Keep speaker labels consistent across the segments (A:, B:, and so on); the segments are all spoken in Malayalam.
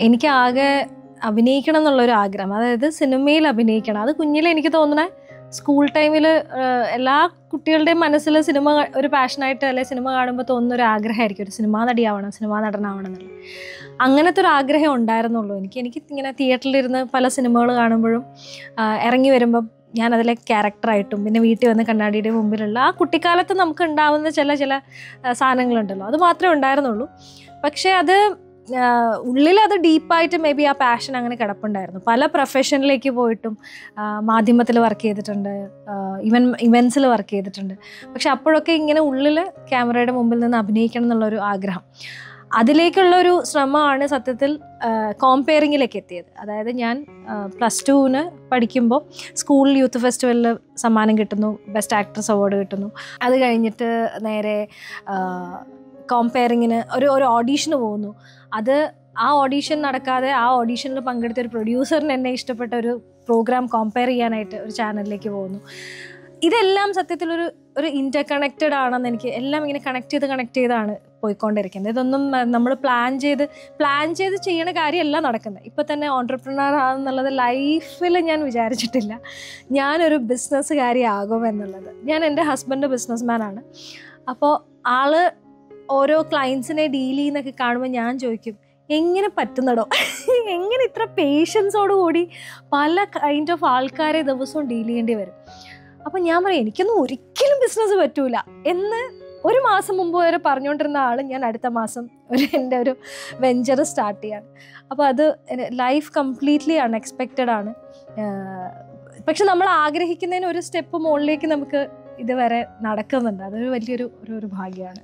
A: എനിക്ക് ആകെ അഭിനയിക്കണം എന്നുള്ളൊരു ആഗ്രഹം അതായത് സിനിമയിൽ അഭിനയിക്കണം അത് കുഞ്ഞിലെ എനിക്ക് തോന്നണേ സ്കൂൾ ടൈമിൽ എല്ലാ കുട്ടികളുടെയും മനസ്സിൽ സിനിമ ക- ഒരു പാഷനായിട്ട് അല്ലെ സിനിമ കാണുമ്പോൾ തോന്നുന്ന ഒരു ആഗ്രഹമായിരിക്കും ഒരു സിനിമാ നടിയാവണം സിനിമാ നടനാവണം എന്നുള്ളത് അങ്ങനത്തെ ഒരു ആഗ്രഹം ഉണ്ടായിരുന്നുള്ളൂ എനിക്ക് എനിക്ക് ഇങ്ങനെ തിയേറ്ററിലിരുന്ന് പല സിനിമകൾ കാണുമ്പോഴും ആ, ഇറങ്ങി വരുമ്പം ഞാൻ അതിലെ ക്യാരക്ടറായിട്ടും പിന്നെ വീട്ടിൽ വന്ന് കണ്ണാടിയുടെ മുമ്പിലുള്ള ആ കുട്ടിക്കാലത്ത് നമുക്ക് ഉണ്ടാവുന്ന ചില ചില ആ, സാധനങ്ങളുണ്ടല്ലോ അത് മാത്രമേ ഉണ്ടായിരുന്നുള്ളൂ പക്ഷേ അത് ഉള്ളിൽ അത് ഡീപ്പായിട്ട് മേ ബി ആ പാഷൻ അങ്ങനെ കിടപ്പുണ്ടായിരുന്നു പല പ്രൊഫഷനിലേക്ക് പോയിട്ടും മാധ്യമത്തിൽ വർക്ക് ചെയ്തിട്ടുണ്ട് ഇവൻ ഇവൻസിൽ വർക്ക് ചെയ്തിട്ടുണ്ട് പക്ഷെ അപ്പോഴൊക്കെ ഇങ്ങനെ ഉള്ളിൽ ക്യാമറയുടെ മുമ്പിൽ നിന്ന് അഭിനയിക്കണം എന്നുള്ളൊരു ആഗ്രഹം അതിലേക്കുള്ള ഒരു ശ്രമമാണ് സത്യത്തിൽ കോമ്പയറിങ്ങിലേക്ക് എത്തിയത് അതായത് ഞാൻ പ്ലസ് ടുവിന് പഠിക്കുമ്പോൾ സ്കൂൾ യൂത്ത് ഫെസ്റ്റിവലിൽ സമ്മാനം കിട്ടുന്നു ബെസ്റ്റ് ആക്ട്രസ് അവാർഡ് കിട്ടുന്നു അത് കഴിഞ്ഞിട്ട് നേരെ കോമ്പയറിങ്ങിന് ഒരു ഒരു ഓഡീഷന് പോകുന്നു അത് ആ ഓഡീഷൻ നടക്കാതെ ആ ഓഡീഷനിൽ പങ്കെടുത്ത ഒരു പ്രൊഡ്യൂസറിന് എന്നെ ഇഷ്ടപ്പെട്ട ഒരു പ്രോഗ്രാം കമ്പയർ ചെയ്യാനായിട്ട് ഒരു ചാനലിലേക്ക് പോകുന്നു ഇതെല്ലാം സത്യത്തിൽ ഒരു ഒരു ഇന്റർ കണക്റ്റഡ് ആണെന്ന് എനിക്ക് എല്ലാം ഇങ്ങനെ കണക്ട് ചെയ്ത് കണക്ട് ചെയ്താണ് പോയിക്കൊണ്ടിരിക്കുന്നത് ഇതൊന്നും നമ്മൾ പ്ലാൻ ചെയ്ത് പ്ലാൻ ചെയ്ത് ചെയ്യണ കാര്യമല്ല നടക്കുന്നത് ഇപ്പം തന്നെ ഓൺടർപ്രണർ ആണെന്നുള്ളത് ലൈഫിൽ ഞാൻ വിചാരിച്ചിട്ടില്ല ഞാനൊരു ബിസിനസ്സുകാരിയാകും എന്നുള്ളത് ഞാൻ എൻ്റെ ഹസ്ബൻഡ് ബിസിനസ് ആണ് അപ്പോൾ ആള് ഓരോ ക്ലയൻസിനെ ഡീൽ ചെയ്യുന്നൊക്കെ കാണുമ്പോൾ ഞാൻ ചോദിക്കും എങ്ങനെ പറ്റുന്നടോ എങ്ങനെ ഇത്ര പേഷ്യൻസോട് കൂടി പല കൈൻഡ് ഓഫ് ആൾക്കാരെ ദിവസവും ഡീൽ ചെയ്യേണ്ടി വരും അപ്പം ഞാൻ പറയും എനിക്കൊന്നും ഒരിക്കലും ബിസിനസ് പറ്റൂല എന്ന് ഒരു മാസം മുമ്പ് വരെ പറഞ്ഞുകൊണ്ടിരുന്ന ആൾ ഞാൻ അടുത്ത മാസം ഒരു എൻ്റെ ഒരു വെഞ്ചർ സ്റ്റാർട്ട് ചെയ്യാണ് അപ്പോൾ അത് ലൈഫ് കംപ്ലീറ്റ്ലി അൺഎക്സ്പെക്റ്റഡ് ആണ് ആഹ് പക്ഷെ നമ്മൾ ആഗ്രഹിക്കുന്നതിന് ഒരു സ്റ്റെപ്പ് മുകളിലേക്ക് നമുക്ക് ഇതുവരെ നടക്കുന്നുണ്ട് അതൊരു വലിയൊരു ഒരു ഒരു ഭാഗ്യമാണ്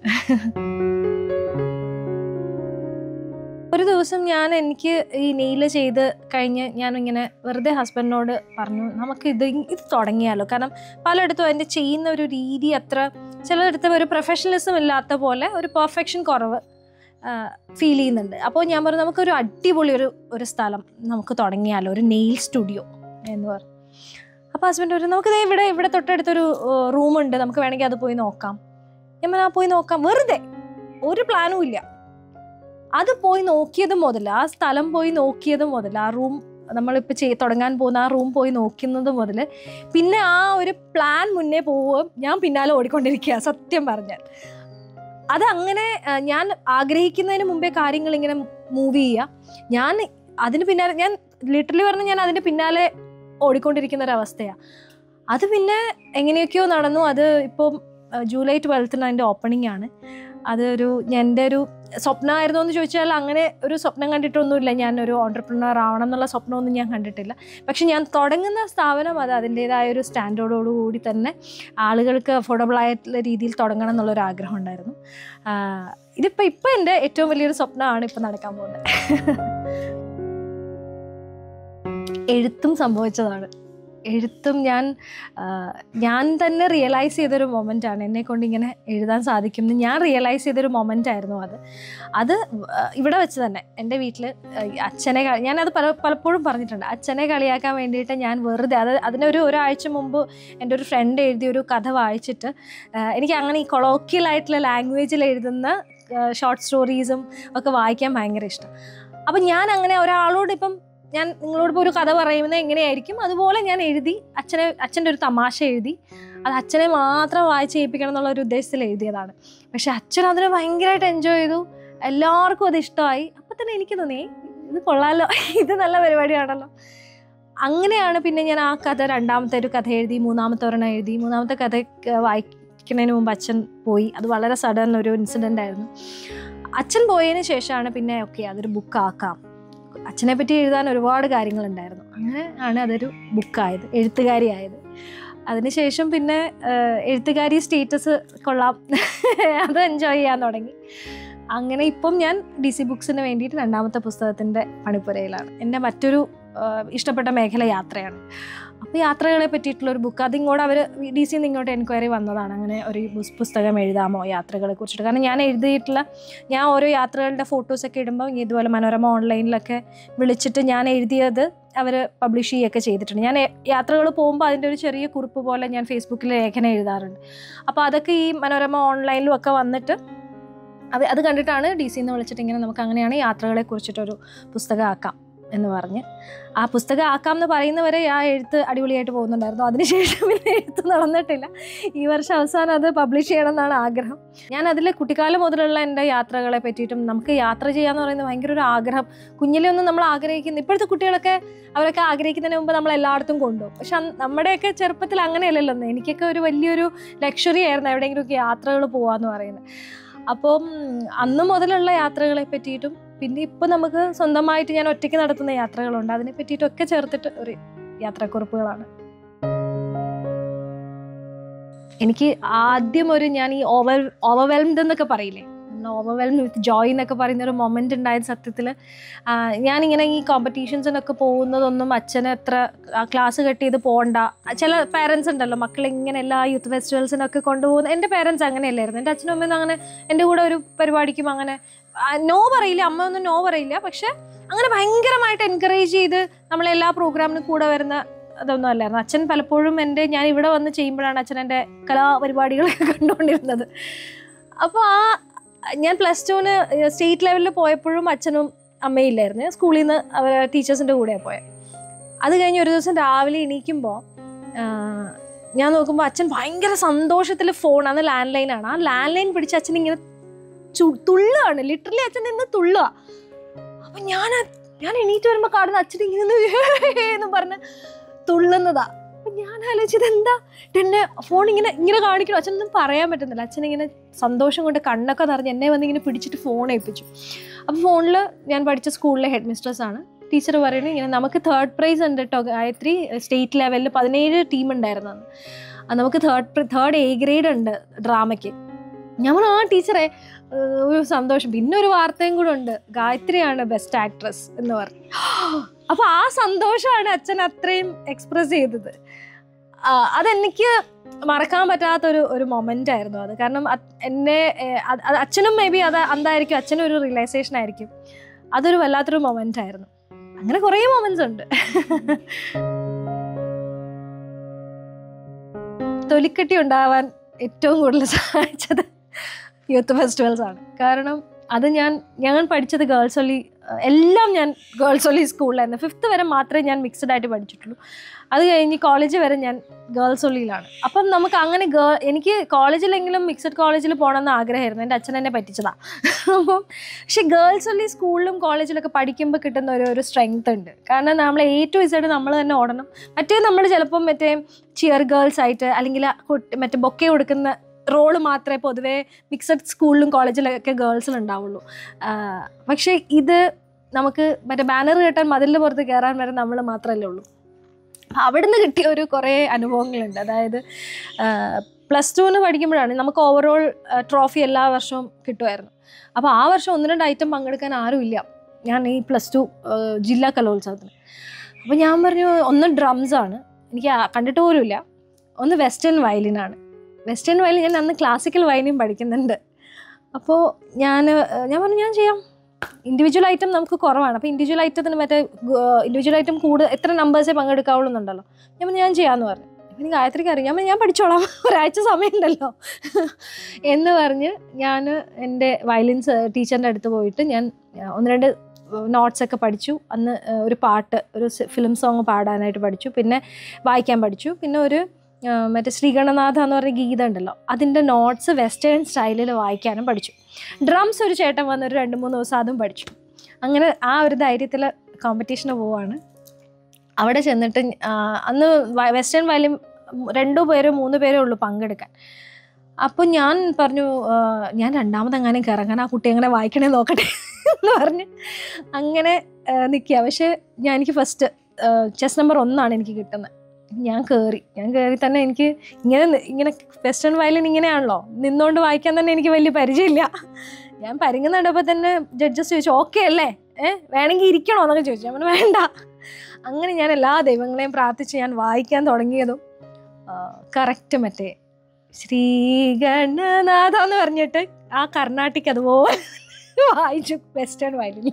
A: ഒരു ദിവസം ഞാൻ എനിക്ക് ഈ നെയില് ചെയ്ത് കഴിഞ്ഞ് ഞാൻ ഇങ്ങനെ വെറുതെ ഹസ്ബൻഡിനോട് പറഞ്ഞു നമുക്ക് ഇത് ഇത് തുടങ്ങിയാലോ കാരണം പലയിടത്തും അതിൻ്റെ ചെയ്യുന്ന ഒരു രീതി അത്ര ചിലയിടത്ത് ഒരു പ്രൊഫഷണലിസം ഇല്ലാത്ത പോലെ ഒരു പെർഫെക്ഷൻ കുറവ് ഫീൽ ചെയ്യുന്നുണ്ട് അപ്പോൾ ഞാൻ പറഞ്ഞു നമുക്കൊരു അടിപൊളി ഒരു ഒരു സ്ഥലം നമുക്ക് തുടങ്ങിയാലോ ഒരു നെയിൽ സ്റ്റുഡിയോ എന്ന് പറഞ്ഞു അപ്പോൾ ഹസ്ബൻഡ് പറഞ്ഞു നമുക്ക് ദേ ഇവിടെ ഇവിടെ തൊട്ടടുത്തൊരു റൂമുണ്ട് നമുക്ക് വേണമെങ്കിൽ അത് പോയി നോക്കാം ഞാൻ പറഞ്ഞു, ആ പോയി നോക്കാം വെറുതെ ഒരു പ്ലാനും ഇല്ല അത് പോയി നോക്കിയത് മുതൽ ആ സ്ഥലം പോയി നോക്കിയത് മുതൽ ആ റൂം നമ്മളിപ്പോൾ ചെയ് തുടങ്ങാൻ പോകുന്ന ആ റൂം പോയി നോക്കുന്നത് മുതൽ പിന്നെ ആ ഒരു പ്ലാൻ മുന്നേ പോവുകയും ഞാൻ പിന്നാലെ ഓടിക്കൊണ്ടിരിക്കുക സത്യം പറഞ്ഞാൽ അത് അങ്ങനെ ആ, ഞാൻ ആഗ്രഹിക്കുന്നതിന് മുമ്പേ കാര്യങ്ങൾ ഇങ്ങനെ മൂവ് ചെയ്യുക ഞാൻ അതിന് പിന്നാലെ ഞാൻ ലിറ്ററലി പറഞ്ഞ ഞാൻ അതിന് പിന്നാലെ ഓടിക്കൊണ്ടിരിക്കുന്ന ഒരു അവസ്ഥയാണ് അത് പിന്നെ എങ്ങനെയൊക്കെയോ നടന്നു അത് ഇപ്പം ആ, ജൂലൈ ട്വൽത്തിന് അതിൻ്റെ ഓപ്പണിംഗ് ആണ് അതൊരു എൻ്റെ ഒരു സ്വപ്നമായിരുന്നു എന്ന് ചോദിച്ചാൽ അങ്ങനെ ഒരു സ്വപ്നം കണ്ടിട്ടൊന്നുമില്ല ഞാൻ ഒരു ഓണ്ടർപ്രണർ ആവണം എന്നുള്ള സ്വപ്നമൊന്നും ഞാൻ കണ്ടിട്ടില്ല പക്ഷെ ഞാൻ തുടങ്ങുന്ന സ്ഥാപനം അത് അതിൻ്റേതായ ഒരു സ്റ്റാൻഡേർഡോടുകൂടി തന്നെ ആളുകൾക്ക് അഫോർഡബിൾ ആയിട്ടുള്ള രീതിയിൽ തുടങ്ങണം എന്നുള്ളൊരു ആഗ്രഹം ഉണ്ടായിരുന്നു ആഹ് ഇതിപ്പോൾ ഇപ്പം എൻ്റെ ഏറ്റവും വലിയൊരു സ്വപ്നമാണ് ഇപ്പം നടക്കാൻ പോകുന്നത് എഴുത്തും സംഭവിച്ചതാണ് എഴുത്തും ഞാൻ ആ, ഞാൻ തന്നെ റിയലൈസ് ചെയ്തൊരു മൊമെൻ്റ് ആണ് എന്നെ കൊണ്ട് ഇങ്ങനെ എഴുതാൻ സാധിക്കും എന്ന് ഞാൻ റിയലൈസ് ചെയ്തൊരു മൊമെൻ്റ് ആയിരുന്നു അത് അത് ആ, ഇവിടെ വെച്ച് തന്നെ എൻ്റെ വീട്ടിൽ അച്ഛനെ കളി- ഞാനത് പല പലപ്പോഴും പറഞ്ഞിട്ടുണ്ട് അച്ഛനെ കളിയാക്കാൻ വേണ്ടിയിട്ട് ഞാൻ വെറുതെ അത് അതിനൊരു ഒരാഴ്ച മുമ്പ് എൻ്റെ ഒരു ഫ്രണ്ട് എഴുതിയ ഒരു കഥ വായിച്ചിട്ട് ആ, എനിക്ക് അങ്ങനെ ഈ കൊളോക്കിയൽ ആയിട്ടുള്ള ലാംഗ്വേജിൽ എഴുതുന്ന ഷോർട്ട് സ്റ്റോറീസും ഒക്കെ വായിക്കാൻ ഭയങ്കര ഇഷ്ടം അപ്പം ഞാൻ അങ്ങനെ ഒരാളോട് ഇപ്പം ഞാൻ നിങ്ങളോട് ഇപ്പോൾ ഒരു കഥ പറയുന്നത് എങ്ങനെയായിരിക്കും അതുപോലെ ഞാൻ എഴുതി അച്ഛനെ അച്ഛൻ്റെ ഒരു തമാശ എഴുതി അത് അച്ഛനെ മാത്രം വായിച്ച് കേൾപ്പിക്കണം എന്നുള്ള ഒരു ഉദ്ദേശത്തിൽ എഴുതിയതാണ് പക്ഷെ അച്ഛൻ അതിനെ ഭയങ്കരമായിട്ട് എൻജോയ് ചെയ്തു എല്ലാവർക്കും അത് ഇഷ്ടമായി അപ്പം തന്നെ എനിക്ക് തോന്നി "ഏയ്, ഇത് കൊള്ളാലോ ഇത് നല്ല പരിപാടിയാണല്ലോ അങ്ങനെയാണ് പിന്നെ ഞാൻ ആ കഥ രണ്ടാമത്തെ ഒരു കഥ എഴുതി മൂന്നാമത്തെ ഒരെണ്ണം എഴുതി മൂന്നാമത്തെ കഥ ക- വായിക്കുന്നതിന് മുമ്പ് അച്ഛൻ പോയി അത് വളരെ സഡൻ ഒരു ഇൻസിഡൻ്റ് ആയിരുന്നു അച്ഛൻ പോയതിന് ശേഷമാണ് പിന്നെ ഓക്കെ അതൊരു ബുക്കാക്കാം അച്ഛനെ പറ്റി എഴുതാൻ ഒരുപാട് കാര്യങ്ങളുണ്ടായിരുന്നു അങ്ങനെ ആണ് അതൊരു ബുക്കായത് എഴുത്തുകാരിയായത് അതിനുശേഷം പിന്നെ ആഹ്, എഴുത്തുകാരി സ്റ്റേറ്റസ് കൊള്ളാം അത് എൻജോയ് ചെയ്യാൻ തുടങ്ങി അങ്ങനെ ഇപ്പം ഞാൻ ഡി സി ബുക്സിന് വേണ്ടിയിട്ട് രണ്ടാമത്തെ പുസ്തകത്തിൻ്റെ പണിപ്പുരയിലാണ് എൻ്റെ മറ്റൊരു ആഹ്, ഇഷ്ടപ്പെട്ട മേഖല യാത്രയാണ് അപ്പോൾ യാത്രകളെ പറ്റിയിട്ടുള്ള ഒരു ബുക്ക് അതിങ്ങോട്ട് അവർ ഡി സിന്ന് ഇങ്ങോട്ട് എൻക്വയറി വന്നതാണ് അങ്ങനെ ഒരു ബുസ്- പുസ്തകം എഴുതാമോ യാത്രകളെ കുറിച്ചിട്ട് കാരണം ഞാൻ എഴുതിയിട്ടുള്ള ഞാൻ ഓരോ യാത്രകളുടെ ഫോട്ടോസൊക്കെ ഇടുമ്പോൾ ഇതുപോലെ മനോരമ ഓൺലൈനിലൊക്കെ വിളിച്ചിട്ട് ഞാൻ എഴുതിയത് അവർ പബ്ലിഷ് ചെയ്യുകയൊക്കെ ചെയ്തിട്ടുണ്ട് ഞാൻ യാത്രകൾ പോകുമ്പോൾ അതിൻ്റെ ഒരു ചെറിയ കുറിപ്പ് പോലെ ഞാൻ ഫേസ്ബുക്കിൽ ലേഖനം എഴുതാറുണ്ട് അപ്പോൾ അതൊക്കെ ഈ മനോരമ ഓൺലൈനിലും ഒക്കെ വന്നിട്ട് അത് അത് കണ്ടിട്ടാണ് ഡി സിന്ന് വിളിച്ചിട്ട് ഇങ്ങനെ നമുക്ക് അങ്ങനെയാണ് യാത്രകളെ കുറിച്ചിട്ടൊരു പുസ്തകം ആക്കാം എന്ന് പറഞ്ഞ് ആ പുസ്തകം ആക്കാം എന്ന് പറയുന്നവരെ ആ എഴുത്ത് അടിപൊളിയായിട്ട് പോകുന്നുണ്ടായിരുന്നു അതിനുശേഷം പിന്നെ എഴുത്ത് നടന്നിട്ടില്ല ഈ വർഷം അവസാനം അത് പബ്ലിഷ് ചെയ്യണം എന്നാണ് ആഗ്രഹം ഞാൻ അതിൽ കുട്ടിക്കാലം മുതലുള്ള എൻ്റെ യാത്രകളെ പറ്റിയിട്ടും നമുക്ക് യാത്ര ചെയ്യാന്ന് പറയുന്നത് ഭയങ്കര ഒരു ആഗ്രഹം കുഞ്ഞിലെ ഒന്നും നമ്മൾ ആഗ്രഹിക്കുന്ന ഇപ്പോഴത്തെ കുട്ടികളൊക്കെ അവരൊക്കെ ആഗ്രഹിക്കുന്നതിന് മുമ്പ് നമ്മൾ എല്ലായിടത്തും കൊണ്ടുപോകും പക്ഷെ അന്ന് നമ്മുടെയൊക്കെ ചെറുപ്പത്തിൽ അങ്ങനെയല്ലല്ലോ ഒന്ന്. എനിക്കൊക്കെ ഒരു വലിയൊരു ലക്ഷറി ആയിരുന്നു എവിടെയെങ്കിലുമൊക്കെ യാത്രകൾ പോവാന്ന് പറയുന്നത് അപ്പം അന്ന് മുതലുള്ള യാത്രകളെ പറ്റിയിട്ടും പിന്നെ ഇപ്പം നമുക്ക് സ്വന്തമായിട്ട് ഞാൻ ഒറ്റയ്ക്ക് നടത്തുന്ന യാത്രകളുണ്ട് അതിനെ പറ്റിയിട്ടൊക്കെ ചേർത്തിട്ട് ഒരു യാത്രാക്കുറിപ്പുകളാണ് എനിക്ക് ആദ്യം ഒരു ഞാൻ ഈ ഓവർ ഓവർവെൽംഡ് എന്നൊക്കെ പറയില്ലേ ഓവർവെൽംഡ് വിത്ത് ജോയ് എന്നൊക്കെ പറയുന്ന ഒരു മൊമെന്റ് ഉണ്ടായത് സത്യത്തിൽ ഞാനിങ്ങനെ ഈ കോമ്പറ്റീഷൻസിനൊക്കെ പോകുന്നതൊന്നും അച്ഛന് എത്ര ക്ലാസ് കട്ട് ചെയ്ത് പോകണ്ട ചില പാരൻസ് ഉണ്ടല്ലോ മക്കളെ ഇങ്ങനെ എല്ലാ യൂത്ത് ഫെസ്റ്റിവൽസിനൊക്കെ കൊണ്ടുപോകുന്ന എൻ്റെ പാരൻസ് അങ്ങനെയല്ലായിരുന്നു എൻ്റെ അച്ഛനും അമ്മയൊന്നും അങ്ങനെ എൻ്റെ കൂടെ ഒരു പരിപാടിക്കും അങ്ങനെ നോ പറയില്ല അമ്മ ഒന്നും നോ പറയില്ല പക്ഷെ അങ്ങനെ ഭയങ്കരമായിട്ട് എൻകറേജ് ചെയ്ത് നമ്മളെല്ലാ പ്രോഗ്രാമിനും കൂടെ വരുന്ന അതൊന്നും അല്ലായിരുന്നു അച്ഛൻ പലപ്പോഴും എൻ്റെ ഞാൻ ഇവിടെ വന്ന് ചെയ്യുമ്പോഴാണ് അച്ഛൻ എൻ്റെ കലാപരിപാടികളൊക്കെ കണ്ടുകൊണ്ടിരുന്നത് അപ്പോൾ ആ ഞാൻ പ്ലസ് ടുവിന് സ്റ്റേറ്റ് ലെവലിൽ പോയപ്പോഴും അച്ഛനും അമ്മയില്ലായിരുന്നു സ്കൂളിൽ നിന്ന് അവർ ടീച്ചേഴ്സിൻ്റെ കൂടെയാണ് പോയത് അത് കഴിഞ്ഞ് ഒരു ദിവസം രാവിലെ എണീക്കുമ്പോൾ ഞാൻ നോക്കുമ്പോൾ അച്ഛൻ ഭയങ്കര സന്തോഷത്തിൽ ഫോൺ അന്ന് ലാൻഡ് ലൈനാണ് ആ ലാൻഡ് ലൈൻ പിടിച്ച് അച്ഛൻ ഇങ്ങനെ ചു- തുള്ളുകയാണ് ലിറ്ററലി അച്ഛൻ നിന്ന് തുള്ളുക അപ്പം ഞാൻ ഞാൻ എണീറ്റ് വരുമ്പോൾ കാണുന്ന അച്ഛൻ ഇങ്ങനെ നിന്ന് എന്ന് പറഞ്ഞ് തുള്ളുന്നതാ അപ്പം ഞാൻ ആലോചിച്ചത് എന്താ എന്നെ ഫോൺ ഇങ്ങനെ ഇങ്ങനെ കാണിക്കണം അച്ഛനൊന്നും പറയാൻ പറ്റുന്നില്ല അച്ഛൻ ഇങ്ങനെ സന്തോഷം കൊണ്ട് കണ്ണൊക്കെ നിറഞ്ഞ് എന്നെ വന്ന് ഇങ്ങനെ പിടിച്ചിട്ട് ഫോൺ ഏൽപ്പിച്ചു അപ്പോൾ ഫോണിൽ ഞാൻ പഠിച്ച സ്കൂളിലെ ഹെഡ് മിസ്ട്രസ് ആണ് ടീച്ചർ പറയുന്നത് ഇങ്ങനെ നമുക്ക് തേർഡ് പ്രൈസ് ഉണ്ട് കേട്ടോ ഗായത്രി സ്റ്റേറ്റ് ലെവലിൽ പതിനേഴ് ടീം ഉണ്ടായിരുന്നു അന്ന് അത് നമുക്ക് തേർഡ് തേർഡ് എ ഗ്രേഡ് ഉണ്ട് ഡ്രാമയ്ക്ക് ഞാൻ പറഞ്ഞു, ആ ടീച്ചറെ ഏഹ് ഒരു സന്തോഷം പിന്നെ ഒരു വാർത്തയും കൂടെ ഉണ്ട് ഗായത്രിയാണ് ബെസ്റ്റ് ആക്ട്രസ് എന്ന് പറഞ്ഞു അപ്പൊ ആ സന്തോഷമാണ് അച്ഛൻ അത്രയും എക്സ്പ്രസ് ചെയ്തത് ആ, അതെനിക്ക് മറക്കാൻ പറ്റാത്തൊരു ഒരു മൊമെന്റ് ആയിരുന്നു അത് കാരണം അത് എന്നെ ഏഹ്, അത് അത് അച്ഛനും മേ ബി അത് എന്തായിരിക്കും അച്ഛനും ഒരു റിയലൈസേഷൻ ആയിരിക്കും അതൊരു വല്ലാത്തൊരു മൊമെന്റ് ആയിരുന്നു അങ്ങനെ കുറേ മൊമെന്റ്സ് ഉണ്ട് തൊലിക്കെട്ടി ഉണ്ടാവാൻ ഏറ്റവും കൂടുതൽ സഹായിച്ചത് യൂത്ത് ഫെസ്റ്റിവൽസ് ആണ് കാരണം അത് ഞാൻ ഞാൻ പഠിച്ചത് ഗേൾസ് ഒള്ളി എല്ലാം ഞാൻ ഗേൾസ് ഒള്ളി സ്കൂളിലായിരുന്നു ഫിഫ്ത്ത് വരെ മാത്രമേ ഞാൻ മിക്സഡ് ആയിട്ട് പഠിച്ചിട്ടുള്ളൂ അത് കഴിഞ്ഞ് കോളേജ് വരെ ഞാൻ ഗേൾസ് ഒള്ളിയിലാണ് അപ്പം നമുക്ക് അങ്ങനെ ഗേ എനിക്ക് കോളേജിലെങ്കിലും മിക്സഡ് കോളേജിൽ പോകണമെന്ന് ആഗ്രഹമായിരുന്നു എൻ്റെ അച്ഛൻ എന്നെ പറ്റിച്ചതാ അപ്പം പക്ഷെ ഗേൾസ് ഒള്ളി സ്കൂളിലും കോളേജിലൊക്കെ പഠിക്കുമ്പോൾ കിട്ടുന്ന ഒരു ഒരു സ്ട്രെങ്ത് ഉണ്ട് കാരണം നമ്മൾ എ ടു ഇസഡ് നമ്മൾ തന്നെ ഓടണം മറ്റേ നമ്മൾ ചിലപ്പം മറ്റേ ചിയർ ഗേൾസ് ആയിട്ട് അല്ലെങ്കിൽ ആ കുട്ടി മറ്റേ ബൊക്കെ കൊടുക്കുന്ന റോള് മാത്രമേ പൊതുവേ മിക്സഡ് സ്കൂളിലും കോളേജിലൊക്കെ ഗേൾസിൽ ഉണ്ടാവുള്ളൂ ആഹ് പക്ഷേ ഇത് നമുക്ക് മറ്റേ ബാനർ കെട്ടാൻ മതിലിൻ്റെ പുറത്ത് കയറാൻ വരെ നമ്മൾ മാത്രമല്ലേ ഉള്ളൂ അപ്പം അവിടുന്ന് കിട്ടിയ ഒരു കുറേ അനുഭവങ്ങളുണ്ട് അതായത് പ്ലസ് ടുവിന് പഠിക്കുമ്പോഴാണ് നമുക്ക് ഓവറോൾ ട്രോഫി എല്ലാ വർഷവും കിട്ടുമായിരുന്നു അപ്പോൾ ആ വർഷം ഒന്ന് രണ്ട് ഐറ്റം പങ്കെടുക്കാൻ ആരുമില്ല ഞാൻ ഈ പ്ലസ് ടു ജില്ലാ കലോത്സവത്തിന് അപ്പോൾ ഞാൻ പറഞ്ഞു ഒന്ന് ഡ്രംസ് ആണ് എനിക്ക് ആ- കണ്ടിട്ട് പോലുമില്ല ഒന്ന് വെസ്റ്റേൺ വയലിനാണ് വെസ്റ്റേൺ വയലിൻ ഞാൻ അന്ന് ക്ലാസിക്കൽ വയലിനും പഠിക്കുന്നുണ്ട് അപ്പോൾ ഞാൻ ഞാൻ പറഞ്ഞു ഞാൻ ചെയ്യാം ഇൻഡിവിജ്വൽ ഐറ്റം നമുക്ക് കുറവാണ് അപ്പോൾ ഇൻഡിവിജ്വൽ ഐറ്റത്തിന് മറ്റേ ഇൻഡിവിജ്വൽ ഐറ്റം കൂടുതൽ എത്ര നമ്പേഴ്സേ പങ്കെടുക്കാവുള്ളൂ എന്നുണ്ടല്ലോ ഞാൻ പറഞ്ഞു ഞാൻ ചെയ്യാമെന്ന് പറഞ്ഞു അപ്പം എനിക്ക് ഗായത്രിക്ക് അറിയാം ഞാൻ പറഞ്ഞു, ഞാൻ പഠിച്ചോളാം ഒരാഴ്ച സമയമുണ്ടല്ലോ എന്ന് പറഞ്ഞ് ഞാൻ എൻ്റെ വയലിൻസ് ടീച്ചറിൻ്റെ അടുത്ത് പോയിട്ട് ഞാൻ ആ, ഒന്ന് രണ്ട് നോട്ട്സ് ഒക്കെ പഠിച്ചു അന്ന് ആ, ഒരു പാട്ട് ഒരു ഫിലിം സോങ് പാടാനായിട്ട് പഠിച്ചു പിന്നെ വായിക്കാൻ പഠിച്ചു പിന്നെ ഒരു ആ, മറ്റേ ശ്രീഗണനാഥ എന്ന് പറഞ്ഞ ഗീത ഉണ്ടല്ലോ അതിൻ്റെ നോട്ട്സ് വെസ്റ്റേൺ സ്റ്റൈലിൽ വായിക്കാനും പഠിച്ചു ഡ്രംസ് ഒരു ചേട്ടൻ വന്ന് ഒരു രണ്ട് മൂന്ന് ദിവസം അതും പഠിച്ചു അങ്ങനെ ആ ഒരു ധൈര്യത്തിൽ കോമ്പറ്റീഷന് പോവാണ് അവിടെ ചെന്നിട്ട് ആ, അന്ന് വ- വെസ്റ്റേൺ വയലിൻ രണ്ടു പേരോ മൂന്ന് പേരേ ഉള്ളൂ പങ്കെടുക്കാൻ അപ്പോൾ ഞാൻ പറഞ്ഞു ആ, ഞാൻ രണ്ടാമതെങ്ങാനും കയറാൻ ആ കുട്ടി എങ്ങനെ വായിക്കണേ നോക്കട്ടെ എന്ന് പറഞ്ഞ് അങ്ങനെ നിൽക്കുക പക്ഷേ ഞാൻ എനിക്ക് ഫസ്റ്റ് ചെസ് നമ്പർ ഒന്നാണ് എനിക്ക് കിട്ടുന്നത് ഞാൻ കയറി ഞാൻ കയറി തന്നെ എനിക്ക് ഇങ്ങനെ നി- ഇങ്ങനെ വെസ്റ്റേൺ വയലിൻ ഇങ്ങനെയാണല്ലോ നിന്നുകൊണ്ട് വായിക്കാൻ തന്നെ എനിക്ക് വലിയ പരിചയമില്ല ഞാൻ പരിങ്ങുന്നുണ്ടപ്പോൾ തന്നെ ജഡ്ജസ് ചോദിച്ചു ഓക്കെ അല്ലേ ഏഹ് വേണമെങ്കിൽ ഇരിക്കണോ എന്നൊക്കെ ചോദിച്ചു ഞാൻ പറഞ്ഞു വേണ്ട അങ്ങനെ ഞാൻ എല്ലാ ദൈവങ്ങളെയും പ്രാർത്ഥിച്ച് ഞാൻ വായിക്കാൻ തുടങ്ങിയതും കറക്റ്റ് മറ്റേ ശ്രീഗണനാഥ എന്ന് പറഞ്ഞിട്ട് ആ കർണാട്ടിക് അതുപോലെ വായിച്ചു വെസ്റ്റേൺ വയലിൻ